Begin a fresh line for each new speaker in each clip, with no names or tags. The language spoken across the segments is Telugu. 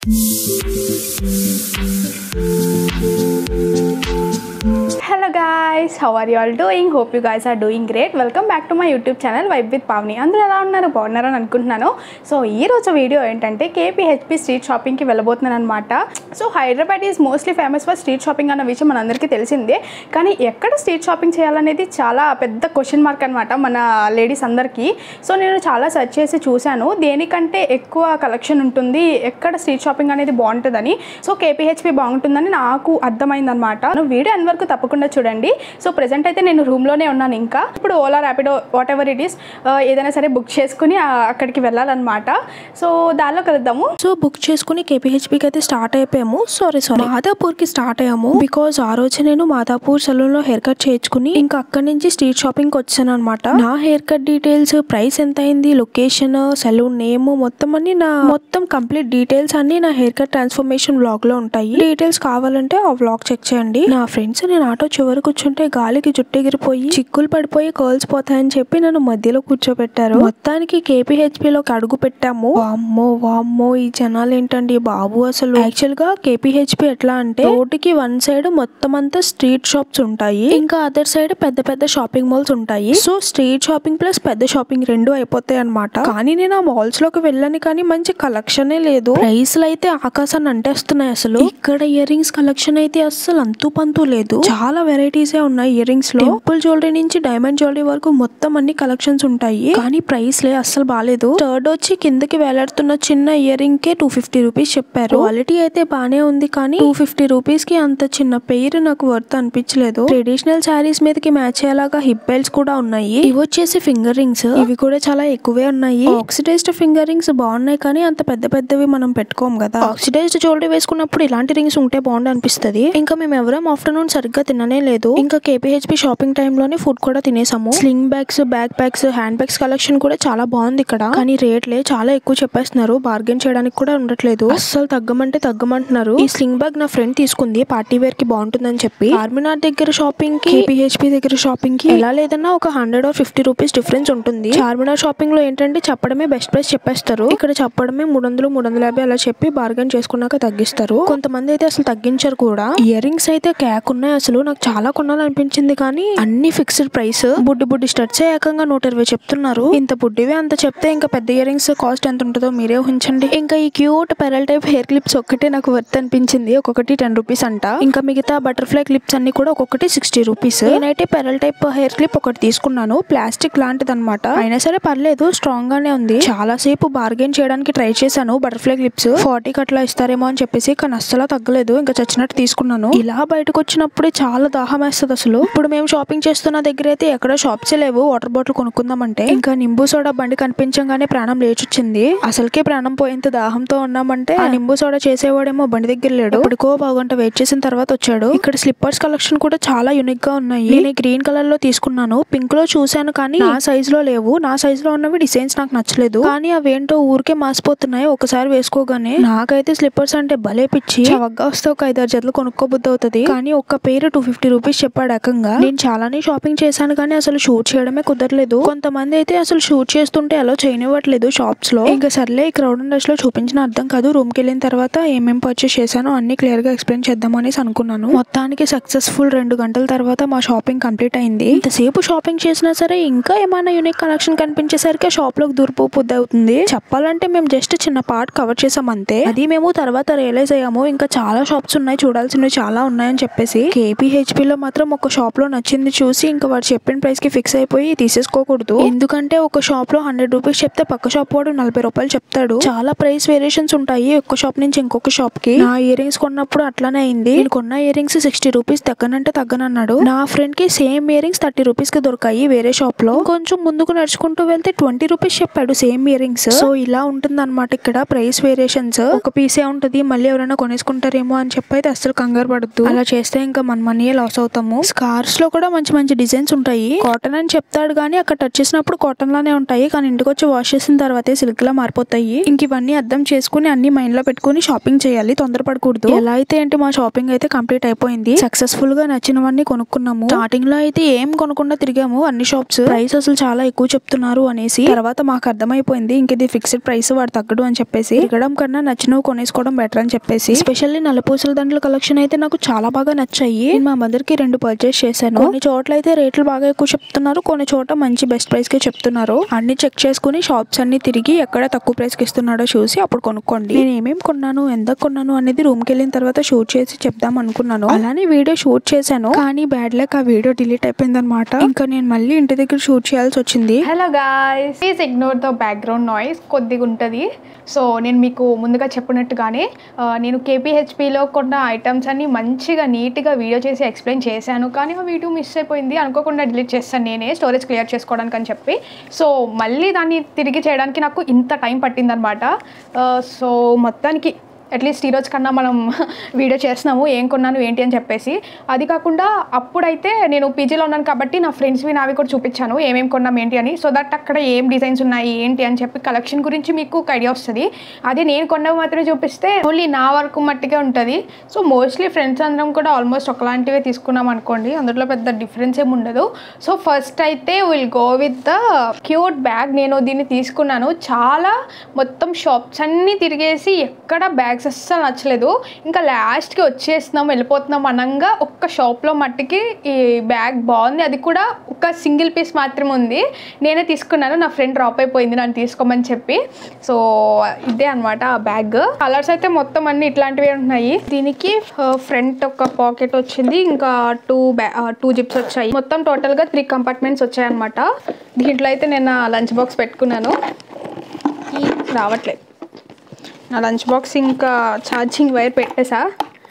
Hello guys how are you all doing hope you guys are doing great welcome back to my YouTube channel vibe with Pavani అందరూ ఎలా ఉన్నారు బాగున్నారని అనుకుంటున్నాను సో ఈ రోజు వీడియో ఏంటంటే కేపీహెచ్పి స్ట్రీట్ షాపింగ్కి వెళ్ళబోతున్నాను అనమాట so Hyderabad is mostly famous for street shopping అన్న విషయం మనందరికీ తెలిసిందే కానీ ఎక్కడ స్ట్రీట్ షాపింగ్ చేయాలనేది చాలా పెద్ద క్వశ్చన్ మార్క్ అనమాట మన లేడీస్ అందరికీ సో నేను చాలా సెర్చ్ చేసి చూశాను దేనికంటే ఎక్కువ కలెక్షన్ ఉంటుంది ఎక్కడ స్ట్రీట్ షాపింగ్ అనేది బాగుంటుందని సో కేపీహెచ్పి బాగుంటుందని నాకు అర్థమైందనమాట వీడియో అన్ని వరకు తప్పకుండా చూడండి సో ప్రజెంట్ అయితే నేను రూమ్లోనే ఉన్నాను ఇంకా ఇప్పుడు Ola Rapido whatever it is ఏదైనా సరే బుక్ చేసుకుని ఆ, అక్కడికి వెళ్ళాలన్నమాట సో దానిలో కలుద్దాము
సో బుక్ చేసుకుని కేపీహెచ్పికి అయితే స్టార్ట్ అయిపోయాము సారీ సారీ మాదాపూర్ కి స్టార్ట్ అయ్యాము బికాజ్ ఆ రోజు నేను మాదాపూర్ సలూన్ లో హెయిర్ కట్ చేయించుకుని ఇంకా అక్కడి నుంచి స్ట్రీట్ షాపింగ్ కి వచ్చాను అనమాట నా హెయిర్ కట్ డీటెయిల్స్ ప్రైస్ ఎంత అయింది లొకేషన్ సలూన్ నేమ్ మొత్తం అన్ని నా మొత్తం కంప్లీట్ డీటెయిల్స్ అన్ని నా హెయిర్ కట్ ట్రాన్స్ఫర్మేషన్ బ్లాగ్ లో ఉంటాయి డీటెయిల్స్ కావాలంటే ఆ బ్లాగ్ చెక్ చేయండి నా ఫ్రెండ్స్ నేను ఆటో చివరి కూర్చుంటే గాలికి జుట్టు ఎగిరిపోయి చిక్కులు పడిపోయి కర్ల్స్ పోతాయని చెప్పి నన్ను మధ్యలో కూర్చోబెట్టారు మొత్తానికి కేపీహెచ్పి లోకి అడుగు పెట్టాము వామ్మో వామ్మో ఈ జనాలు ఏంటండి బాబు అసలు యాక్చువల్ గా కేపీహెచ్పి ఎట్లా అంటే రోడ్డుకి వన్ సైడ్ మొత్తం అంతా స్ట్రీట్ షాప్స్ ఉంటాయి ఇంకా అదర్ సైడ్ పెద్ద పెద్ద షాపింగ్ మాల్స్ ఉంటాయి సో స్ట్రీట్ షాపింగ్ ప్లస్ పెద్ద షాపింగ్ రెండు అయిపోతాయి అనమాట కానీ నేను ఆ మాల్స్ లోకి వెళ్ళాను కానీ మంచి కలెక్షనే లేదు ప్రైస్లు అయితే ఆకాశాన్ని అంటేస్తున్నాయి అసలు ఇక్కడ ఇయర్ రింగ్స్ కలెక్షన్ అయితే అస్సలు అంతు పంతు లేదు చాలా వెరైటీస్ ఉన్నాయి ఇయర్ రింగ్స్ లో టెంపుల్ జ్యువెలరీ నుంచి డైమండ్ జ్యువెలరీ వరకు మొత్తం అన్ని కలెక్షన్స్ ఉంటాయి కానీ ప్రైస్ లే అస్సలు బాగాలేదు థర్డ్ వచ్చి కిందకి వేలాడుతున్న చిన్న ఇయర్ రింగ్ కే టూ ఫిఫ్టీ రూపీస్ చెప్పారు క్వాలిటీ అయితే బానే ఉంది కానీ టూ ఫిఫ్టీ రూపీస్ కి అంత చిన్న పేరు నాకు వర్త్ అనిపించలేదు ట్రెడిషనల్ శారీస్ మీదకి మ్యాచ్ అయ్యేలాగా హిప్ బెల్ట్స్ కూడా ఉన్నాయి ఇవి వచ్చేసి ఫింగర్ రింగ్స్ ఇవి కూడా చాలా ఎక్కువే ఉన్నాయి ఆక్సిడైజ్డ్ ఫింగర్ రింగ్స్ బాగున్నాయి కానీ అంత పెద్ద పెద్దవి మనం పెట్టుకోం కదా ఆక్సిడైజ్డ్ జ్యువెలరీ వేసుకున్నప్పుడు ఇలాంటి రింగ్స్ ఉంటే బాగుండు అనిపిస్తది ఇంకా మేము ఎవరం ఆఫ్టర్నూన్ సరిగ్గా తిననే లేదు ఇంకా కేపీహెచ్పి షాపింగ్ టైమ్ లోనే ఫుడ్ కూడా తినేసాము sling bags bag packs handbags collection కూడా చాలా బాగుంది ఇక్కడ కానీ రేట్లే చాలా ఎక్కువ చెప్పేస్తున్నారు బార్గెన్ చేయడానికి కూడా ఉండట్లేదు అస్సలు తగ్గమంటే తగ్గమంటున్నారు ఈ స్లింగ్ బ్యాగ్ నా ఫ్రెండ్ తీసుకుంది పార్టీ వేర్ కి బాగుంటుందని చెప్పి చార్మినార్ దగ్గర షాపింగ్ కి కేపీహెచ్పి దగ్గర షాపింగ్ కి ఎలా లేదన్నా ఒక hundred or fifty rupees difference ఉంటుంది చార్మినార్ షాపింగ్ లో ఏంటంటే చెప్పడమే బెస్ట్ ప్రైస్ చెప్పేస్తారు ఇక్కడ చెప్పడమే మూడు వందలు మూడు వందల యాభై అలా చెప్పి బార్గెన్ చేసుకున్నాక తగ్గిస్తారు కొంతమంది అయితే అసలు తగ్గించారు కూడా ఇయర్ రింగ్స్ అయితే క్యాక్ ఉన్నాయి అసలు నాకు చాలా కొనాలనిపించింది కానీ అన్ని ఫిక్స్డ్ ప్రైస్ బుడ్డి బుడ్డి స్టడ్స్ ఏకంగా నూట ఇరవై చెప్తున్నారు ఇంత బుడ్డివి అంత చెప్తే ఇంకా పెద్ద ఇయర్ రింగ్స్ కాస్ట్ ఎంత ఉంటుందో మీరే ఊహించండి ఇంకా ఈ cute pearl type hair clips ఒక్కటే నాకు వర్త్ అనిపించింది ఒక్కొక్కటి టెన్ రూపీస్ అంట ఇంకా మిగతా బటర్ఫ్లై క్లిప్స్ అన్ని కూడా ఒక్కొక్కటి సిక్స్టీ రూపీస్ నేనైతే పెరల్ టైప్ హెయిర్ క్లిప్ ఒకటి తీసుకున్నాను ప్లాస్టిక్ లాంటిది అనమాట అయినా సరే పర్లేదు స్ట్రాంగ్ గానే ఉంది చాలా సేపు బార్గెన్ చేయడానికి ట్రై చేశాను బటర్ఫ్లై క్లిప్స్ ఫార్టీ అట్లా ఇస్తారేమో అని చెప్పేసి కానీ అస్సలు తగ్గలేదు ఇంకా చచ్చినట్టు తీసుకున్నాను ఇలా బయటకు వచ్చినప్పుడే చాలా దాహం వేస్తుంది అసలు ఇప్పుడు మేము షాపింగ్ చేస్తున్న దగ్గర అయితే ఎక్కడ షాప్స్ లేవు వాటర్ బాటిల్ కొనుక్కుందామంటే ఇంకా నింబు సోడా బండి కనిపించగానే ప్రాణం లేచొచ్చింది అసలుకే ప్రాణం పోయేంత దాహంతో ఉన్నామంటే ఆ నింబు సోడా చేసేవాడేమో బండి దగ్గర లేడు ఇప్పటికో బాగుంట వెయిట్ చేసిన తర్వాత వచ్చాడు ఇక్కడ స్లిప్పర్స్ కలెక్షన్ కూడా చాలా యూనిక్ గా ఉన్నాయి నేను గ్రీన్ కలర్ లో తీసుకున్నాను పింక్ లో చూశాను కానీ నా సైజ్ లో లేవు నా సైజ్ లో ఉన్నవి డిజైన్స్ నాకు నచ్చలేదు కానీ అవేంటో ఊరికే మాసిపోతున్నాయి ఒకసారి వేసుకోగానే నాకైతే స్లిప్పర్స్ అంటే భలే పిచ్చి చవగ్గా వస్తే ఒక ఐదారు జతలు కొనుక్కోబుద్ధి అవుతుంది కానీ ఒక్క పేరు టూ ఫిఫ్టీ రూపీస్ చెప్పాడు ఏకంగా నేను చాలానే షాపింగ్ చేశాను కానీ అసలు షూట్ చేయడమే కుదరలేదు కొంతమంది అయితే అసలు షూట్ చేస్తుంటే అలా చేయనివ్వట్లేదు షాప్స్ లో ఇంకా సర్లే ఈ క్రౌడ్ రష్ లో చూపించిన అర్థం కాదు రూమ్ కి వెళ్ళిన తర్వాత ఏమేం పర్చేస్ చేశానో అన్ని క్లియర్ గా ఎక్స్ప్లెయిన్ చేద్దాం అనేసి అనుకున్నాను మొత్తానికి సక్సెస్ఫుల్ రెండు గంటల తర్వాత మా షాపింగ్ కంప్లీట్ అయింది ఇంతసేపు షాపింగ్ చేసినా సరే ఇంకా ఏమైనా యూనిక్ కలెక్షన్ కనిపించేసరికి షాప్ లోకి దూరిపోబుద్ది అవుతుంది చెప్పాలంటే మేము జస్ట్ చిన్న పార్ట్ కవర్ చేసాం అంతే అది మేము తర్వాత రియలైజ్ అయ్యాము ఇంకా చాలా షాప్స్ ఉన్నాయి చూడాల్సినవి చాలా ఉన్నాయని చెప్పేసి కేపీహెచ్పి లో మాత్రం ఒక షాప్ లో నచ్చింది చూసి ఇంకా వాడు చెప్పిన ప్రైస్ కి ఫిక్స్ అయిపోయి తీసేసుకోకూడదు ఎందుకంటే ఒక షాప్ లో హండ్రెడ్ రూపీస్ చెప్తే పక్క షాప్ వాడు నలభై రూపాయలు చెప్తాడు చాలా ప్రైస్ వేరియేషన్స్ ఉంటాయి ఒక షాప్ నుంచి ఇంకొక షాప్ కి నా ఇయర్ రింగ్స్ కొన్నప్పుడు అట్లానే అయింది నేను కొన్న ఇయర్ రింగ్స్ సిక్స్టీ రూపీస్ తగ్గనంటే తగ్గనన్నాడు నా ఫ్రెండ్ కి same earrings thirty rupees కి దొరికాయి వేరే షాప్ లో కొంచెం ముందుకు నడుచుకుంటూ వెళ్తే ట్వంటీ రూపీస్ చెప్పాడు సేమ్ ఇయర్ రింగ్స్ సో ఇలా ఉంటుంది అనమాట ఇక్కడ ప్రైస్ వేరియేషన్స్ ఒక పీసే ఉంటది మళ్ళీ ఎవరైనా కొనేసుకుంటారేమో అని చెప్పి అయితే అస్సలు కంగారు పడద్దు అలా చేస్తే ఇంకా మన మనీ లాస్ అవుతాము స్కార్స్ లో కూడా మంచి మంచి డిజైన్స్ ఉంటాయి కాటన్ అని చెప్తాడు కానీ అక్కడ టచ్ చేసినప్పుడు కాటన్ లానే ఉంటాయి కానీ ఇంటికి వచ్చి వాష్ చేసిన తర్వాతే సిల్క్ లా మారిపోతాయి ఇంక ఇవన్నీ అర్థం చేసుకుని అన్ని మైండ్ లో పెట్టుకుని షాపింగ్ చేయాలి తొందరపడకూడదు ఎలా అయితే ఏంటి మా షాపింగ్ అయితే కంప్లీట్ అయిపోయింది సక్సెస్ఫుల్ గా నచ్చినవన్నీ కొనుక్కున్నాము స్టార్టింగ్ లో అయితే ఏం కొనకుండా తిరిగాము అన్ని షాప్స్ ప్రైస్ అసలు చాలా ఎక్కువ చెప్తున్నారు అనేసి తర్వాత మాకు అర్థమైపోయింది ఇంక ఇది ఫిక్స్డ్ ప్రైస్ వాడు తగ్గడు అని చెప్పేసి తిరగడం కన్నా నచ్చినవి కొనేసుకోవడం బెటర్ అని చెప్పేసి స్పెషల్లీ నల్లపూసల దండల కలెక్షన్ అయితే నాకు చాలా బాగా నచ్చాయి నేను మా మదర్ కి రెండు పర్చేస్ చేశాను కొన్ని చోట్ల అయితే రేట్లు బాగా ఎక్కువ చెప్తున్నారు కొన్ని చోట మంచి బెస్ట్ ప్రైస్ కి చెప్తున్నారు అన్ని చెక్ చేసుకుని షాప్స్ అన్ని తిరిగి ఎక్కడ తక్కువ ప్రైస్ కి ఇస్తున్నాడో చూసి అప్పుడు కొనుక్కోండి నేను ఏమేమి కొన్నాను ఎంత కొన్నాను అనేది రూమ్ కి వెళ్ళిన తర్వాత షూట్ చేసి చెప్దాం అనుకున్నాను అలానే వీడియో షూట్ చేశాను కానీ బ్యాడ్ లక్ ఆ వీడియో డిలీట్ అయిపోయింది అనమాట ఇంకా నేను మళ్ళీ ఇంటి దగ్గర షూట్ చేయాల్సి వచ్చింది
hello guys please ignore the background noise కొద్దిగా ఉంటుంది సో నేను మీకు ముందుగా చెప్పినట్టుగానే ఆ, నేను కేపీహెచ్పిలో కొన్న ఐటమ్స్ అన్ని మంచిగా నీట్గా వీడియో చేసి ఎక్స్ప్లెయిన్ చేశాను కానీ ఆ వీడియో మిస్ అయిపోయింది అనుకోకుండా డిలీట్ చేస్తాను నేనే స్టోరేజ్ క్లియర్ చేసుకోవడానికి అని చెప్పి సో మళ్ళీ దాన్ని తిరిగి చేయడానికి నాకు ఇంత టైం పట్టిందనమాట సో మొత్తానికి అట్లీస్ట్ ఈరోజు కన్నా మనం వీడియో చేస్తున్నాము ఏం కొన్నాను ఏంటి అని చెప్పేసి అది కాకుండా అప్పుడైతే నేను పీజీలో ఉన్నాను కాబట్టి నా ఫ్రెండ్స్వి నావి కూడా చూపించాను ఏమేమి కొన్నాం ఏంటి అని సో దట్ అక్కడ ఏం డిజైన్స్ ఉన్నాయి ఏంటి అని చెప్పి కలెక్షన్ గురించి మీకు ఒక ఐడియా వస్తుంది అదే నేను కొన్నవి మాత్రమే చూపిస్తే ఓన్లీ నా వరకు మట్టిగా ఉంటుంది సో మోస్ట్లీ ఫ్రెండ్స్ అందరం కూడా ఆల్మోస్ట్ ఒకలాంటివే తీసుకున్నాం అనుకోండి అందులో పెద్ద డిఫరెన్స్ ఏమి ఉండదు సో ఫస్ట్ అయితే will go with the cute bag నేను దీన్ని తీసుకున్నాను చాలా మొత్తం షాప్స్ అన్నీ తిరిగేసి ఎక్కడ బ్యాగ్స్ అస్సలు నచ్చలేదు ఇంకా లాస్ట్కి వచ్చేస్తున్నాం వెళ్ళిపోతున్నాం అనంగా ఒక్క షాప్లో మట్టికి ఈ బ్యాగ్ బాగుంది అది కూడా ఒక సింగిల్ పీస్ మాత్రమే ఉంది నేనే తీసుకున్నాను నా ఫ్రెండ్ డ్రాప్ అయిపోయింది నన్ను తీసుకోమని చెప్పి సో ఇదే అనమాట ఆ బ్యాగ్ కలర్స్ అయితే మొత్తం అన్ని ఇట్లాంటివే ఉన్నాయి దీనికి ఫ్రంట్ ఒక పాకెట్ వచ్చింది ఇంకా టూ బ్యా టూ జిప్స్ వచ్చాయి మొత్తం టోటల్గా త్రీ కంపార్ట్మెంట్స్ వచ్చాయి అనమాట దీంట్లో అయితే నేను లంచ్ బాక్స్ పెట్టుకున్నాను ఈ రావట్లేదు నా లంచ్ బాక్స్ ఇంకా ఛార్జింగ్ వైర్ పెట్టేసా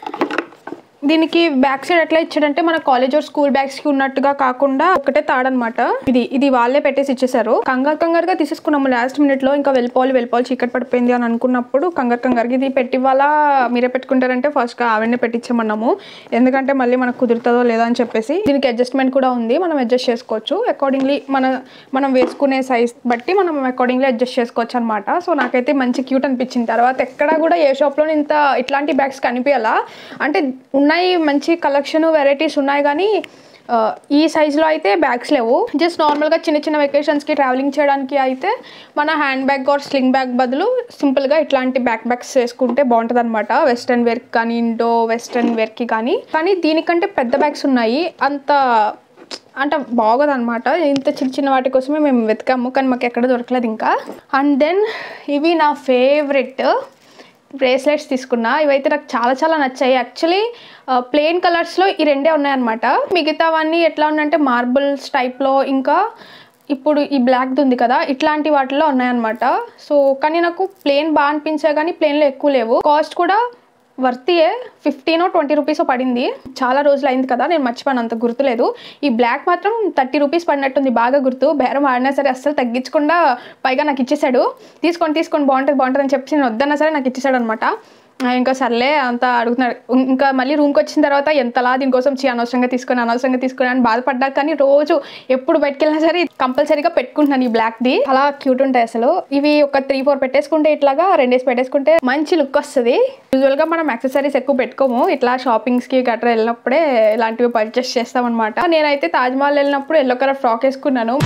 దీనికి బ్యాక్ సైడ్ ఎట్లా ఇచ్చాడంటే మన కాలేజ్ ఆర్ స్కూల్ బ్యాగ్స్ కి ఉన్నట్టుగా కాకుండా ఒకటే తాడనమాట ఇది ఇది వాళ్ళే పెట్టేసి ఇచ్చేసారు కంగారు కంగారుగా తీసేసుకున్నాము లాస్ట్ మినిట్ లో ఇంకా వెళ్ళిపోవాలి వెళ్ళిపోవాలి చీకటి పడిపోయింది అని అనుకున్నప్పుడు కంగారు కంగారుగా ఇది పెట్టి వాళ్ళ మీరే పెట్టుకుంటారంటే ఫస్ట్ గా ఆవిడనే పెట్టించామన్నాము ఎందుకంటే మళ్ళీ మనకు కుదురుతుందో లేదో అని చెప్పేసి దీనికి అడ్జస్ట్మెంట్ కూడా ఉంది మనం అడ్జస్ట్ చేసుకోవచ్చు అకార్డింగ్లీ మన మనం వేసుకునే సైజ్ బట్టి మనం అకార్డింగ్లీ అడ్జస్ట్ చేసుకోవచ్చు అనమాట సో నాకైతే మంచి క్యూట్ అనిపించింది తర్వాత ఎక్కడ కూడా ఏ షాప్లో ఇంత ఇట్లాంటి బ్యాగ్స్ కనిపించాలా అంటే ఉన్నాయి మంచి కలెక్షన్ వెరైటీస్ ఉన్నాయి కానీ ఆ, ఈ సైజులో అయితే బ్యాగ్స్ లేవు జస్ట్ నార్మల్గా చిన్న చిన్న వెకేషన్స్కి ట్రావెలింగ్ చేయడానికి అయితే మన handbag or sling bag బదులు సింపుల్గా ఇట్లాంటి బ్యాక్ బ్యాగ్స్ వేసుకుంటే బాగుంటుంది అనమాట వెస్ట్రన్ వేర్కి కానీ ఇండో వెస్ట్రన్ వేర్కి కానీ కానీ దీనికంటే పెద్ద బ్యాగ్స్ ఉన్నాయి అంత అంటే బాగోదు అనమాట ఇంత చిన్న చిన్న వాటి కోసమే మేము వెతికాము కానీ మాకు ఎక్కడ దొరకలేదు ఇంకా అండ్ దెన్ ఇవి నా ఫేవరెట్ బ్రేస్లెట్స్ తీసుకున్నా ఇవైతే నాకు చాలా చాలా నచ్చాయి యాక్చువల్లీ ప్లెయిన్ కలర్స్లో ఈ రెండే ఉన్నాయన్నమాట మిగతావన్నీ ఎట్లా ఉన్నాయంటే మార్బుల్స్ టైప్లో ఇంకా ఇప్పుడు ఈ బ్లాక్ది ఉంది కదా ఇట్లాంటి వాటిలో ఉన్నాయన్నమాట సో కానీ నాకు ప్లెయిన్ బాగా అనిపించాయి కానీ ప్లెయిన్లో ఎక్కువ లేవు కాస్ట్ కూడా వర్తియే ఫిఫ్టీనో ట్వంటీ రూపీస్ పడింది చాలా రోజులు అయింది కదా నేను మర్చిపోయాను అంత గుర్తులేదు ఈ బ్లాక్ మాత్రం థర్టీ రూపీస్ పడినట్టుంది బాగా గుర్తు బేరం ఆడినా సరే అస్సలు తగ్గించకుండా పైగా నాకు ఇచ్చేసాడు తీసుకొని తీసుకొని బాగుంటుంది బాగుంటుంది అని చెప్పి నేను వద్దన్నా సరే నాకు ఇచ్చేసాడు అనమాట ఇంకా సర్లే అంత అడుగుతున్నాడు ఇం- ఇంకా మళ్ళీ రూమ్కి వచ్చిన తర్వాత ఎంతలా దీనికోసం చీ అనవసరంగా తీసుకొని అనవసరంగా తీసుకొని అని బాధపడ్డా కానీ రోజు ఎప్పుడు బయటకు వెళ్ళినా సరే కంపల్సరీగా పెట్టుకుంటున్నాను ఈ బ్లాక్ది అలా క్యూట్ ఉంటాయి అసలు ఇవి ఒక త్రీ ఫోర్ పెట్టేసుకుంటే ఇట్లాగా రెండేసి పెట్టేసుకుంటే మంచి లుక్ వస్తుంది యూజువల్గా మనం యాక్సెసరీస్ ఎక్కువ పెట్టుకోము ఇట్లా షాపింగ్స్కి గట్రా వెళ్ళినప్పుడే ఇలాంటివి పర్చేస్ చేస్తాం అనమాట నేనైతే తాజ్మహల్ వెళ్ళినప్పుడు ఎల్లో కలర్ ఫ్రాక్ వేసుకున్నాను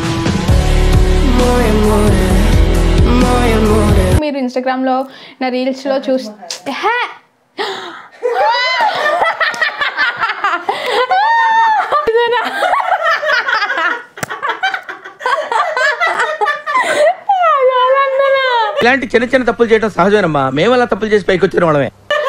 మీరు ఇన్స్టాగ్రామ్ లో నా రీల్స్ లో చూస్ హే! ఇదేనా? అయ్యోలందరూ.
ఇలాంటి చిన్న చిన్న తప్పులు చేయడం సహజమేనమ్మా మేము అలా తప్పులు చేసి పైకి వచ్చిన వాళ్ళమే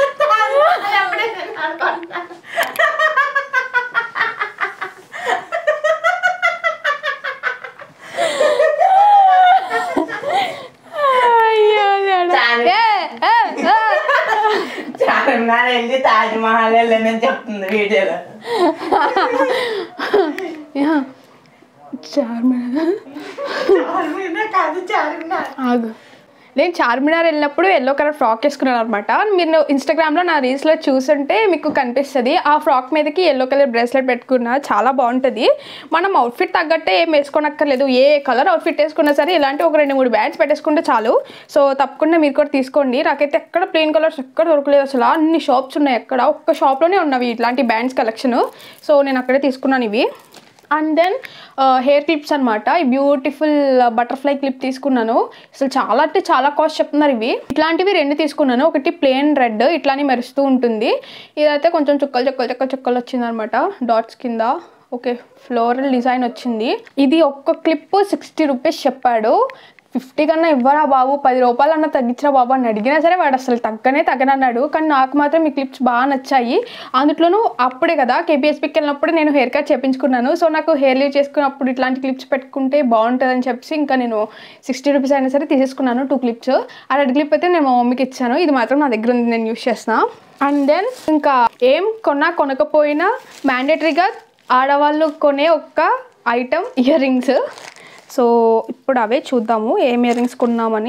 అయ్యో దేవుడా. ఏ, ఏ, ఏ.
చార్మినార్ వెళ్ళి తాజ్ మహల్ వెళ్ళని చెప్తుంది వీడియోలో
యా. చార్మినార్
చార్మినార్ కాదు చార్మినార్
ఆగు నేను చార్మినార్ వెళ్ళినప్పుడు ఎల్లో కలర్ ఫ్రాక్ వేసుకున్నాను అనమాట మీరు ఇన్స్టాగ్రామ్లో నా రీల్స్లో చూసుంటే మీకు కనిపిస్తుంది ఆ ఫ్రాక్ మీదకి ఎల్లో కలర్ బ్రేస్లెట్ పెట్టుకున్నా చాలా బాగుంటుంది మనం అవుట్ఫిట్ తగ్గట్టే ఏం వేసుకోనక్కర్లేదు ఏ కలర్ అవుట్ఫిట్ వేసుకున్నా సరే ఇలాంటి ఒక రెండు మూడు బ్యాండ్స్ పెట్టేసుకుంటే చాలు సో తప్పకుండా మీరు కూడా తీసుకోండి నాకైతే ఎక్కడ ప్లెయిన్ కలర్స్ ఎక్కడ దొరకలేదు అసలు అన్ని షాప్స్ ఉన్నాయి ఎక్కడ ఒక్క షాప్లోనే ఉన్నవి ఇట్లాంటి బ్యాండ్స్ కలెక్షన్ సో నేను అక్కడే తీసుకున్నాను ఇవి అండ్ దెన్ హెయిర్ క్లిప్స్ అనమాట ఈ బ్యూటిఫుల్ బటర్ఫ్లై క్లిప్ తీసుకున్నాను అసలు చాలా అంటే చాలా కాస్ట్ చెప్తున్నారు ఇవి ఇట్లాంటివి రెండు తీసుకున్నాను ఒకటి ప్లెయిన్ రెడ్ ఇట్లానే మెరుస్తూ ఉంటుంది ఇదైతే కొంచెం చుక్కలు చుక్కలు చుక్కలు చుక్కలు వచ్చింది అనమాట డాట్స్ కింద ఓకే ఫ్లోరల్ డిజైన్ వచ్చింది ఇది ఒక్క క్లిప్ సిక్స్టీ రూపీస్ చెప్పాడు ఫిఫ్టీ కన్నా ఇవ్వరా బాబు పది రూపాయలు అన్న తగ్గించరా బాబు అని అడిగినా సరే వాడు అసలు తగ్గనే తగ్గనన్నాడు కానీ నాకు మాత్రం ఈ క్లిప్స్ బాగా నచ్చాయి అందులోనూ అప్పుడే కదా కేపీఎస్పీకి వెళ్ళినప్పుడు నేను హెయిర్ కట్ చేపించుకున్నాను సో నాకు హెయిర్ లీవ్ చేసుకున్నప్పుడు ఇట్లాంటి క్లిప్స్ పెట్టుకుంటే బాగుంటుందని చెప్పి ఇంకా నేను సిక్స్టీ రూపీస్ అయినా సరే తీసేసుకున్నాను టూ క్లిప్స్ ఆ రెడ్ క్లిప్ అయితే నేను మా మమ్మీకి ఇచ్చాను ఇది మాత్రం నా దగ్గర ఉంది నేను యూస్ చేసిన అండ్ దెన్ ఇంకా ఏం కొన్నా కొనకపోయినా మ్యాండేటరీగా ఆడవాళ్ళు కొనే ఒక్క ఐటమ్ ఇయర్ రింగ్స్ సో ఇప్పుడు అవే చూద్దాము ఏం ఇయర్ రింగ్స్ కొన్నామని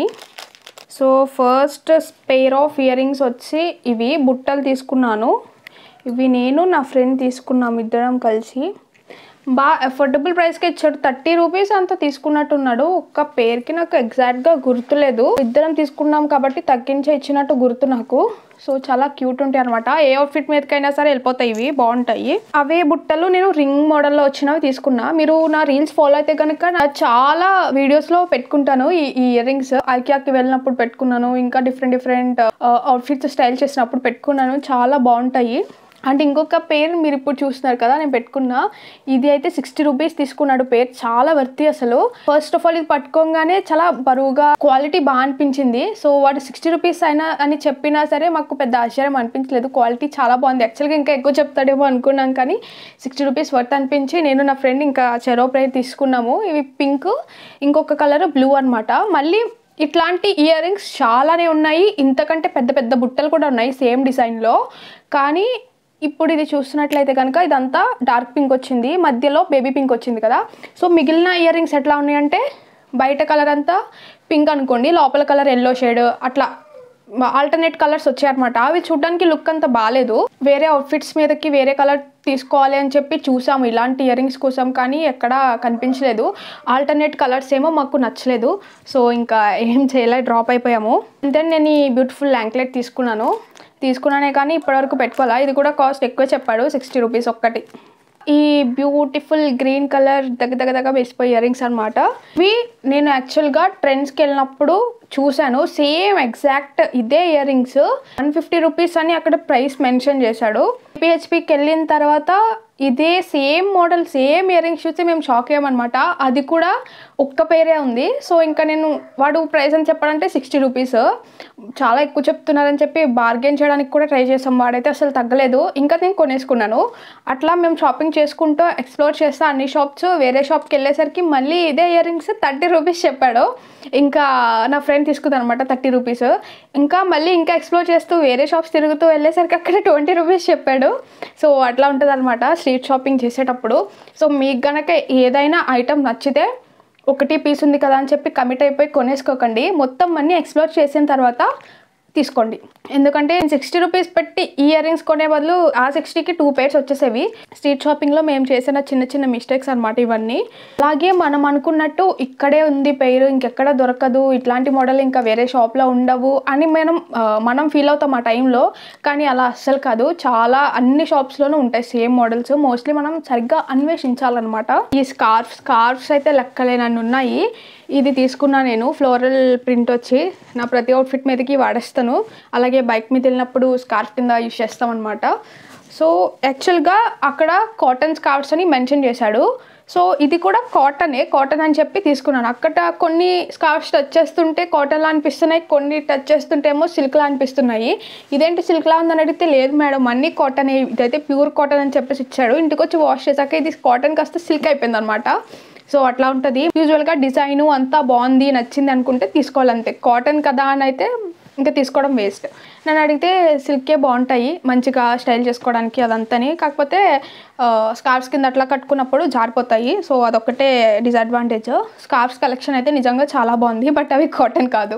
so first pair of earrings వచ్చి ఇవి బుట్టలు తీసుకున్నాను ఇవి నేను నా ఫ్రెండ్ తీసుకున్నాం ఇద్దరం కలిసి బాగా అఫోర్డబుల్ ప్రైస్కి ఇచ్చాడు థర్టీ రూపీస్ అంత తీసుకున్నట్టున్నాడు ఒక్క పేరుకి నాకు ఎగ్జాక్ట్గా గుర్తులేదు ఇద్దరం తీసుకున్నాం కాబట్టి తగ్గించి ఇచ్చినట్టు గుర్తు నాకు సో చాలా క్యూట్ ఉంటాయి అనమాట ఏ అవుట్ఫిట్ మీదకైనా సరే వెళ్ళిపోతాయి ఇవి బాగుంటాయి అవే బుట్టలు నేను రింగ్ మోడల్లో వచ్చినవి తీసుకున్నా మీరు నా రీల్స్ ఫాలో అయితే కనుక నా చాలా వీడియోస్లో పెట్టుకుంటాను ఈ ఈ ఇయర్ రింగ్స్ ఐకియాకి వెళ్ళినప్పుడు పెట్టుకున్నాను ఇంకా డిఫరెంట్ డిఫరెంట్ అవుట్ఫిట్స్ స్టైల్ చేసినప్పుడు పెట్టుకున్నాను చాలా బాగుంటాయి అండ్ ఇంకొక పేర్ మీరు ఇప్పుడు చూస్తున్నారు కదా నేను పెట్టుకున్నా ఇది అయితే సిక్స్టీ రూపీస్ తీసుకున్నాడు పేర్ చాలా వర్తి అసలు ఫస్ట్ ఆఫ్ ఆల్ ఇది పట్టుకోగానే చాలా బరువుగా క్వాలిటీ బాగా అనిపించింది సో వాడు సిక్స్టీ రూపీస్ అయినా అని చెప్పినా సరే మాకు పెద్ద ఆశ్చర్యం అనిపించలేదు క్వాలిటీ చాలా బాగుంది యాక్చువల్గా ఇంకా ఎక్కువ చెప్తాడేమో అనుకున్నాం కానీ సిక్స్టీ రూపీస్ వర్త్ అనిపించి నేను నా ఫ్రెండ్ ఇంకా చెరో ప్రైస్ తీసుకున్నాము ఇవి పింక్ ఇంకొక కలర్ బ్లూ అనమాట మళ్ళీ ఇట్లాంటి ఇయర్ రింగ్స్ చాలానే ఉన్నాయి ఇంతకంటే పెద్ద పెద్ద బుట్టలు కూడా ఉన్నాయి సేమ్ డిజైన్లో కానీ ఇప్పుడు ఇది చూస్తున్నట్లయితే కనుక ఇదంతా డార్క్ పింక్ వచ్చింది మధ్యలో బేబీ పింక్ వచ్చింది కదా సో మిగిలిన ఇయర్ రింగ్స్ ఎట్లా ఉన్నాయంటే బయట కలర్ అంతా పింక్ అనుకోండి లోపల కలర్ ఎల్లో షేడ్ అట్లా ఆల్టర్నేట్ కలర్స్ వచ్చాయన్నమాట అవి చూడడానికి లుక్ అంత బాగాలేదు వేరే అవుట్ఫిట్స్ మీదకి వేరే కలర్ తీసుకోవాలి అని చెప్పి చూసాము ఇలాంటి ఇయర్ రింగ్స్ కోసం కానీ ఎక్కడ కనిపించలేదు ఆల్టర్నేట్ కలర్స్ ఏమో మాకు నచ్చలేదు సో ఇంకా ఏం చేయలే డ్రాప్ అయిపోయాము దెన్ నేను ఈ బ్యూటిఫుల్ ల్యాంక్లెట్ తీసుకున్నాను తీసుకున్నానే కానీ ఇప్పటివరకు పెట్టుకోవాలా ఇది కూడా కాస్ట్ ఎక్కువ చెప్పాడు సిక్స్టీ రూపీస్ ఒక్కటి ఈ బ్యూటిఫుల్ గ్రీన్ కలర్ దగ్గర దగ్గర దగ్గర వేసిపోయి ఇయర్ రింగ్స్ అనమాట ఇవి నేను యాక్చువల్గా ట్రెండ్స్కి వెళ్ళినప్పుడు చూశాను సేమ్ ఎగ్జాక్ట్ ఇదే earrings one fifty rupees అని అక్కడ ప్రైస్ మెన్షన్ చేశాడు పిహెచ్పికి వెళ్ళిన తర్వాత ఇదే same model same earrings చూసి మేము షాక్ అయ్యామన్నమాట అది కూడా ఒక్క పేరే ఉంది సో ఇంకా నేను వాడు ప్రైస్ అని చెప్పాడంటే సిక్స్టీ రూపీస్ చాలా ఎక్కువ చెప్తున్నారని చెప్పి బార్గెన్ చేయడానికి కూడా ట్రై చేసాం వాడైతే అసలు తగ్గలేదు ఇంకా నేను కొనేసుకున్నాను అట్లా మేము షాపింగ్ చేసుకుంటూ ఎక్స్ప్లోర్ చేస్తా అన్ని షాప్స్ వేరే షాప్కి వెళ్ళేసరికి మళ్ళీ ఇదే ఇయర్ రింగ్స్ థర్టీ రూపీస్ చెప్పాడు ఇంకా నా ఫ్రెండ్ తీసుకుంది అనమాట థర్టీ రూపీస్ ఇంకా మళ్ళీ ఇంకా ఎక్స్ప్లోర్ చేస్తూ వేరే షాప్స్ తిరుగుతూ వెళ్ళేసరికి అక్కడ ట్వంటీ రూపీస్ చెప్పాడు సో అట్లా ఉంటుంది అనమాట స్ట్రీట్ షాపింగ్ చేసేటప్పుడు సో మీకు గనక ఏదైనా ఐటమ్ నచ్చితే ఒకటి పీస్ ఉంది కదా అని చెప్పి కమిట్ అయిపోయి కొనేసుకోకండి మొత్తం అన్నీ ఎక్స్ప్లోర్ చేసిన తర్వాత తీసుకోండి ఎందుకంటే సిక్స్టీ రూపీస్ పెట్టి ఇయర్ రింగ్స్ కొనే బదులు ఆ సిక్స్టీకి టూ పేర్స్ వచ్చేసేవి స్ట్రీట్ షాపింగ్లో మేము చేసిన చిన్న చిన్న మిస్టేక్స్ అనమాట ఇవన్నీ అలాగే మనం అనుకున్నట్టు ఇక్కడే ఉంది పేరు ఇంకెక్కడ దొరకదు ఇట్లాంటి మోడల్ ఇంకా వేరే షాప్లో ఉండవు అని మనం ఆ, మనం ఫీల్ అవుతాం ఆ టైంలో కానీ అలా అస్సలు కాదు చాలా అన్ని షాప్స్లోనూ ఉంటాయి సేమ్ మోడల్స్ మోస్ట్లీ మనం సరిగ్గా అన్వేషించాలన్నమాట ఈ స్కార్ఫ్ స్కార్ఫ్స్ అయితే లెక్కలేనన్ని ఉన్నాయి ఇది తీసుకున్నా నేను ఫ్లోరల్ ప్రింట్ వచ్చి నా ప్రతి అవుట్ఫిట్ మీదకి వాడేస్తాను అలాగే బైక్ మీద వెళ్ళినప్పుడు స్కార్ఫ్ కింద యూస్ చేస్తాం అనమాట సో యాక్చువల్గా అక్కడ కాటన్ స్కార్ఫ్స్ అని మెన్షన్ చేశాడు సో ఇది కూడా కాటనే కాటన్ అని చెప్పి తీసుకున్నాను అక్కడ కొన్ని స్కార్ఫ్స్ టచ్ చేస్తుంటే కాటన్లా అనిపిస్తున్నాయి కొన్ని టచ్ చేస్తుంటే ఏమో సిల్క్లా అనిపిస్తున్నాయి ఇదేంటి సిల్క్లా ఉందని అడిగితే లేదు మేడం అన్ని కాటన్ ఇదైతే ప్యూర్ కాటన్ అని చెప్పేసి ఇచ్చాడు ఇంటికి వచ్చి వాష్ చేశాక ఇది కాటన్ కాస్త సిల్క్ అయిపోయింది అనమాట సో అట్లా ఉంటుంది యూజువల్గా డిజైన్ అంతా బాగుంది నచ్చింది అనుకుంటే తీసుకోవాలంతే కాటన్ కదా అని అయితే ఇంకా తీసుకోవడం వేస్ట్ నన్ను అడిగితే సిల్కే బాగుంటాయి మంచిగా స్టైల్ చేసుకోవడానికి అదంతని కాకపోతే స్కార్ఫ్స్ కింద అట్లా కట్టుకున్నప్పుడు జారిపోతాయి సో అదొక్కటే డిసడ్వాంటేజ్ స్కార్ఫ్స్ కలెక్షన్ అయితే నిజంగా చాలా బాగుంది బట్ అవి కాటన్ కాదు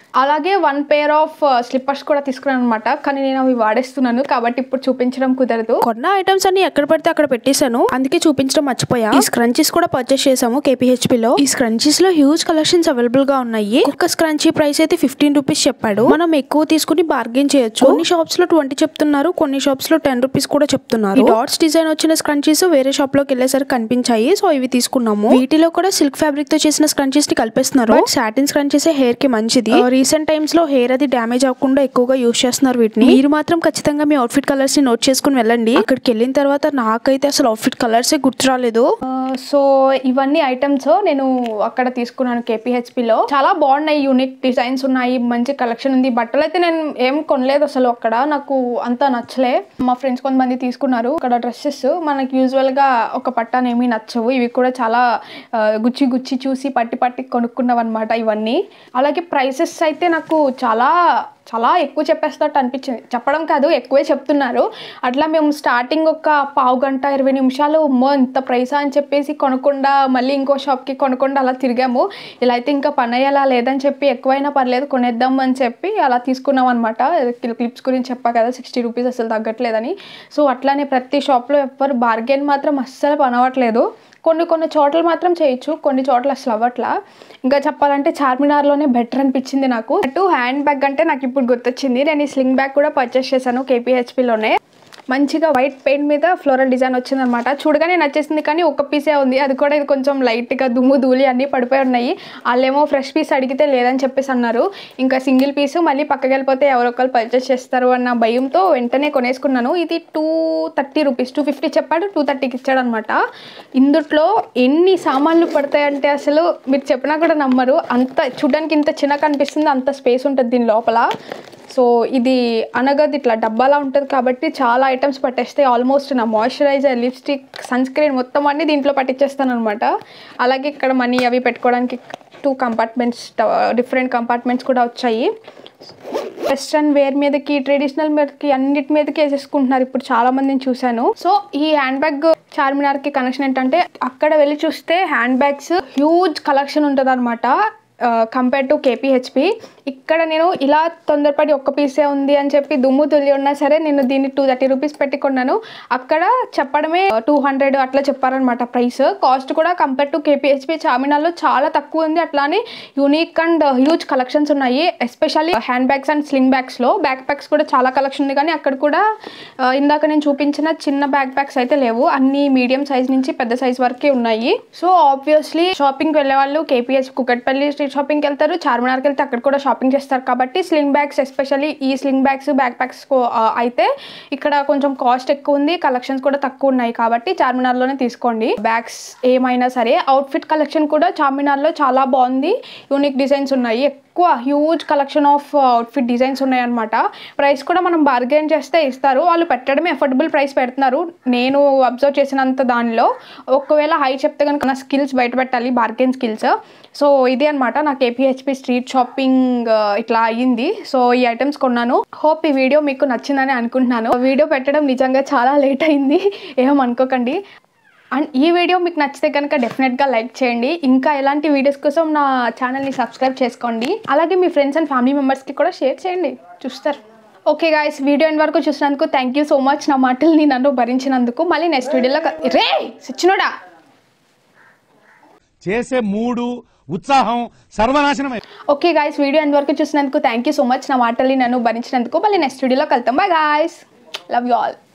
అలాగే వన్ పేర్ ఆఫ్ స్లిప్పర్స్ కూడా తీసుకున్నాను అనమాట కానీ నేను అవి వాడేస్తున్నాను కాబట్టి ఇప్పుడు చూపించడం కుదరదు
కొన్న ఐటమ్స్ అన్ని ఎక్కడ పడితే అక్కడ పెట్టేశాను అందుకే చూపించడం మర్చిపోయా ఈ స్క్రంచీస్ కూడా పర్చేస్ చేసాము KPHP లో ఈ స్క్రంచీస్ లో హ్యూజ్ కలెక్షన్స్ అవైలబుల్ గా ఉన్నాయి ఒక స్క్రంచీ ప్రైస్ అయితే ఫిఫ్టీన్ రూపీస్ చెప్పాడు మనం ఎక్కువ తీసుకుని బార్గెన్ చేయొచ్చు కొన్ని షాప్స్ లో ట్వంటీ చెప్తున్నారు కొన్ని షాప్స్ లో టెన్ రూపీస్ కూడా చెప్తున్నారు ఈ డాట్స్ డిజైన్ వచ్చిన స్క్రంచీస్ వేరే షాప్ లోకి వెళ్ళేసరికి కనిపించాయి సో ఇవి తీసుకున్నాము వీటిలో కూడా సిల్క్ ఫ్యాబ్రిక్ తో చేసిన స్క్రంచీస్ ని కలిపేస్తున్నారు సాటిన్ స్క్రంచీస్ హెయిర్ కి మంచిది రీసెంట్ టైమ్స్ లో హెయిర్ అది డ్యామేజ్ అవ్వకుండా ఎక్కువగా యూస్ చేస్తున్నారు వీటిని మీరు మాత్రం ఖచ్చితంగా మీ అవుట్ఫిట్ కలర్స్ ని నోట్ చేసుకుని వెళ్ళండి అక్కడికి వెళ్ళిన తర్వాత నాకైతే అసలు అవుట్ఫిట్ కలర్స్ గుర్తు రాలేదు
సో ఇవన్నీ ఐటమ్స్ నేను అక్కడ తీసుకున్నాను కేపీహెచ్పిలో చాలా బాగున్నాయి యూనిక్ డిజైన్స్ ఉన్నాయి మంచి కలెక్షన్ ఉంది బట్టలు అయితే నేను ఏం కొనలేదు అసలు అక్కడ నాకు అంత నచ్చలే మా ఫ్రెండ్స్ కొంతమంది తీసుకున్నారు అక్కడ డ్రెస్సెస్ మనకి యూజువల్ గా ఒక పట్టాను ఏమీ నచ్చవు ఇవి కూడా చాలా ఆ, గుచ్చి గుచ్చి చూసి పట్టి పట్టి కొనుక్కున్నాం అనమాట ఇవన్నీ అలాగే ప్రైసెస్ అయితే నాకు చాలా చాలా ఎక్కువ చెప్పేస్తున్నట్టు అనిపించింది చెప్పడం కాదు ఎక్కువే చెప్తున్నారు అట్లా మేము స్టార్టింగ్ ఒక పావు గంట ఇరవై నిమిషాలు అమ్మో ఇంత ప్రైసా అని చెప్పేసి కొనకుండా మళ్ళీ ఇంకో షాప్కి కొనకుండా అలా తిరిగాము ఇలా అయితే ఇంకా పని అయ్యేలా లేదని చెప్పి ఎక్కువైనా పర్లేదు కొనేద్దాం అని చెప్పి అలా తీసుకున్నాం అనమాట క్లిప్స్ గురించి చెప్పా కదా సిక్స్టీ రూపీస్ అసలు తగ్గట్లేదని సో అట్లానే ప్రతి షాప్లో ఎవ్వరు బార్గెన్ మాత్రం అస్సలు పనవట్లేదు కొన్ని కొన్ని చోట్ల మాత్రం చేయొచ్చు కొన్ని చోట్ల అసలు అవ్వట్లా ఇంకా చెప్పాలంటే చార్మినార్లోనే బెటర్ అనిపించింది నాకు అటు హ్యాండ్ బ్యాగ్ అంటే నాకు ఇప్పుడు గుర్తొచ్చింది నేను ఈ స్లింగ్ బ్యాగ్ కూడా పర్చేస్ చేశాను కేపీహెచ్పిలోనే మంచిగా వైట్ పెయింట్ మీద ఫ్లోరల్ డిజైన్ వచ్చిందనమాట చూడగానే నచ్చేసింది కానీ ఒక పీసే ఉంది అది కూడా ఇది కొంచెం లైట్గా దుమ్ము ధూళి అన్నీ పడిపోయి ఉన్నాయి వాళ్ళేమో ఫ్రెష్ పీస్ అడిగితే లేదని చెప్పేసి అన్నారు ఇంకా సింగిల్ పీసు మళ్ళీ పక్కకి వెళ్ళిపోతే ఎవరొకరు పర్చేస్ చేస్తారు అన్న భయంతో వెంటనే కొనేసుకున్నాను ఇది two thirty rupees two fifty చెప్పాడు టూ థర్టీకి ఇచ్చాడు అనమాట ఇందుట్లో ఎన్ని సామాన్లు పడతాయంటే అసలు మీరు చెప్పినా కూడా నమ్మరు అంత చూడడానికి ఇంత చిన్న కనిపిస్తుంది అంత స్పేస్ ఉంటుంది దీని లోపల సో ఇది అనగది ఇట్లా డబ్బాలా ఉంటుంది కాబట్టి చాలా ఐటమ్స్ పట్టేస్తాయి ఆల్మోస్ట్ నా మాయిశ్చరైజర్ లిప్స్టిక్ సన్ స్క్రీన్ మొత్తం అన్ని దీంట్లో పట్టించేస్తాను అనమాట అలాగే ఇక్కడ మనీ అవి పెట్టుకోవడానికి టూ కంపార్ట్మెంట్స్ డిఫరెంట్ కంపార్ట్మెంట్స్ కూడా వచ్చాయి వెస్ట్రన్ వేర్ మీదకి ట్రెడిషనల్ మీదకి అన్నిటి మీదకి వేసేసుకుంటున్నారు ఇప్పుడు చాలా మందిని చూశాను సో ఈ హ్యాండ్ బ్యాగ్ చార్మినార్ కి కనెక్షన్ ఏంటంటే అక్కడ వెళ్ళి చూస్తే హ్యాండ్ బ్యాగ్స్ హ్యూజ్ కలెక్షన్ ఉంటుంది అనమాట కంపేర్ టు కేపీహెచ్పి ఇక్కడ నేను ఇలా తొందరపడి ఒక్క పీసే ఉంది అని చెప్పి దుమ్ము తుల్లి ఉన్నా సరే నేను దీన్ని టూ థర్టీ రూపీస్ పెట్టి కొన్నాను అక్కడ చెప్పడమే టూ హండ్రెడ్ అట్లా చెప్పారనమాట ప్రైస్ కాస్ట్ కూడా కంపేర్ టు కేపీహెచ్పి చార్మినార్లో చాలా తక్కువ ఉంది అట్లానే యూనిక్ అండ్ హ్యూజ్ కలెక్షన్స్ ఉన్నాయి especially handbags and sling బ్యాగ్స్లో బ్యాక్ ప్యాక్స్ కూడా చాలా కలెక్షన్ ఉంది కానీ అక్కడ కూడా ఆ, ఇందాక నేను చూపించిన చిన్న బ్యాక్ ప్యాక్స్ అయితే లేవు అన్ని మీడియం సైజ్ నుంచి పెద్ద సైజ్ వరకే ఉన్నాయి సో ఆబ్వియస్లీ షాపింగ్కి వెళ్ళే వాళ్ళు కేపీహెచ్ కుకట్పల్లి స్ట్రీట్ షాపింగ్కి వెళ్తారు చార్మినార్కి వెళ్తే అక్కడ కూడా షాపింగ్ చేస్తారు కాబట్టి స్లింగ్ బ్యాగ్స్ ఎస్పెషల్లీ ఈ స్లింగ్ బ్యాగ్స్ బ్యాక్ ప్యాక్స్ అయితే ఇక్కడ కొంచెం కాస్ట్ ఎక్కువ ఉంది కలెక్షన్స్ కూడా తక్కువ ఉన్నాయి కాబట్టి చార్మినార్లోనే తీసుకోండి బ్యాగ్స్ ఏమైనా సరే అవుట్ఫిట్ కలెక్షన్ కూడా చార్మినార్లో చాలా బాగుంది యూనిక్ డిజైన్స్ ఉన్నాయి ఎక్కువ huge collection of outfit designs ఉన్నాయన్నమాట ప్రైస్ కూడా మనం బార్గెన్ చేస్తే ఇస్తారు వాళ్ళు పెట్టడమే అఫోర్డబుల్ ప్రైస్ పెడుతున్నారు నేను అబ్జర్వ్ చేసినంత దానిలో ఒకవేళ హై చెప్తే కనుక నా స్కిల్స్ బయట పెట్టాలి బార్గెన్ స్కిల్స్ సో ఇది అనమాట నాకు ఏపీహెచ్పి స్ట్రీట్ షాపింగ్ ఇట్లా అయ్యింది సో ఈ ఐటమ్స్ కొన్నాను హోప్ ఈ వీడియో మీకు నచ్చిందని అనుకుంటున్నాను వీడియో పెట్టడం నిజంగా చాలా లేట్ అయింది ఏమనుకోకండి అండ్ ఈ వీడియో మీకు నచ్చితే కనుక డెఫినెట్గా లైక్ చేయండి ఇంకా ఎలాంటి వీడియోస్ కోసం నా ఛానల్ని సబ్స్క్రైబ్ చేసుకోండి అలాగే మీ ఫ్రెండ్స్ అండ్ ఫ్యామిలీ మెంబర్స్కి కూడా షేర్ చేయండి చూస్తారు ఓకే గాయస్ వీడియో ఎండ్ వరకు చూసినందుకు థ్యాంక్ యూ సో మచ్ నా మాటల్ని నన్ను భరించినందుకు మళ్ళీ నెక్స్ట్ వీడియోలో క- రే సచ్చినోడా
చేసే మూడు ఉత్సాహం సర్వనాశనమై
ఓకే గాయస్ వీడియో ఎండ్ వరకు చూసినందుకు థ్యాంక్ యూ సో మచ్ నా మాటల్ని నన్ను భరించినందుకు మళ్ళీ నెక్స్ట్ వీడియోలో కలుద్దాం bye guys love you all